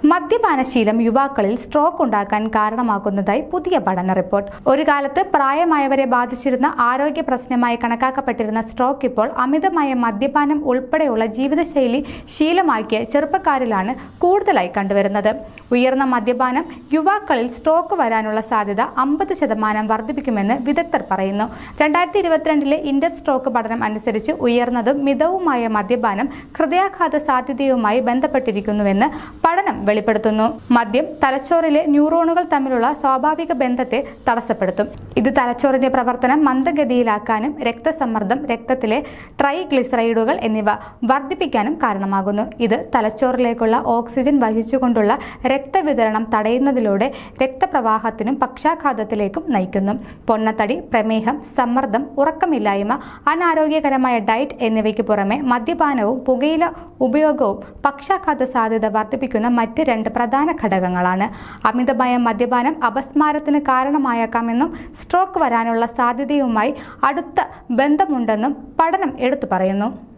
മദ്യപാനശീലം യുവാക്കളിൽ സ്ട്രോക്ക് ഉണ്ടാക്കാൻ കാരണമാകുന്നതായി പുതിയ പഠന റിപ്പോർട്ട് ഒരു കാലത്ത് പ്രായമായവരെ ബാധിച്ചിരുന്ന ആരോഗ്യ പ്രശ്നമായി കണക്കാക്കപ്പെട്ടിരുന്ന സ്ട്രോക്ക് ഇപ്പോൾ അമിതമായ മദ്യപാനം ഉൾപ്പെടെയുള്ള ജീവിതശൈലി ശീലമാക്കിയ ചെറുപ്പക്കാരിലാണ് കൂടുതലായി കണ്ടുവരുന്നത് ഉയർന്ന മദ്യപാനം യുവാക്കളിൽ സ്ട്രോക്ക് വരാനുള്ള സാധ്യത അമ്പത് ശതമാനം വർദ്ധിപ്പിക്കുമെന്ന് വിദഗ്ധർ പറയുന്നു രണ്ടായിരത്തി ഇരുപത്തിരണ്ടിലെ ഇന്റർ സ്ട്രോക്ക് പഠനം അനുസരിച്ച് ഉയർന്നതും മിതവുമായ മദ്യപാനം ഹൃദയാഘാത സാധ്യതയുമായി ബന്ധപ്പെട്ടിരിക്കുന്നുവെന്ന് പഠനം വെളിപ്പെടുത്തുന്നു മദ്യം തലച്ചോറിലെ ന്യൂറോണുകൾ തമ്മിലുള്ള സ്വാഭാവിക ബന്ധത്തെ തടസ്സപ്പെടുത്തും ഇത് തലച്ചോറിന്റെ പ്രവർത്തനം മന്ദഗതിയിലാക്കാനും രക്തസമ്മർദ്ദം രക്തത്തിലെ ട്രൈഗ്ലിസറൈഡുകൾ എന്നിവ വർദ്ധിപ്പിക്കാനും കാരണമാകുന്നു ഇത് തലച്ചോറിലേക്കുള്ള ഓക്സിജൻ വഹിച്ചുകൊണ്ടുള്ള രക്തവിതരണം തടയുന്നതിലൂടെ രക്തപ്രവാഹത്തിനും പക്ഷാഘാതത്തിലേക്കും നയിക്കുന്നു പൊണ്ണത്തടി പ്രമേഹം സമ്മർദ്ദം ഉറക്കമില്ലായ്മ അനാരോഗ്യകരമായ ഡയറ്റ് എന്നിവയ്ക്ക് പുറമെ മദ്യപാനവും പുകയില ഉപയോഗവും പക്ഷാഘാത സാധ്യത വർദ്ധിപ്പിക്കുന്ന മറ്റ് രണ്ട് പ്രധാന ഘടകങ്ങളാണ് അമിതമായ മദ്യപാനം അപസ്മാരത്തിന് കാരണമായേക്കാമെന്നും സ്ട്രോക്ക് വരാനുള്ള സാധ്യതയുമായി അടുത്ത ബന്ധമുണ്ടെന്നും പഠനം എടുത്തു പറയുന്നു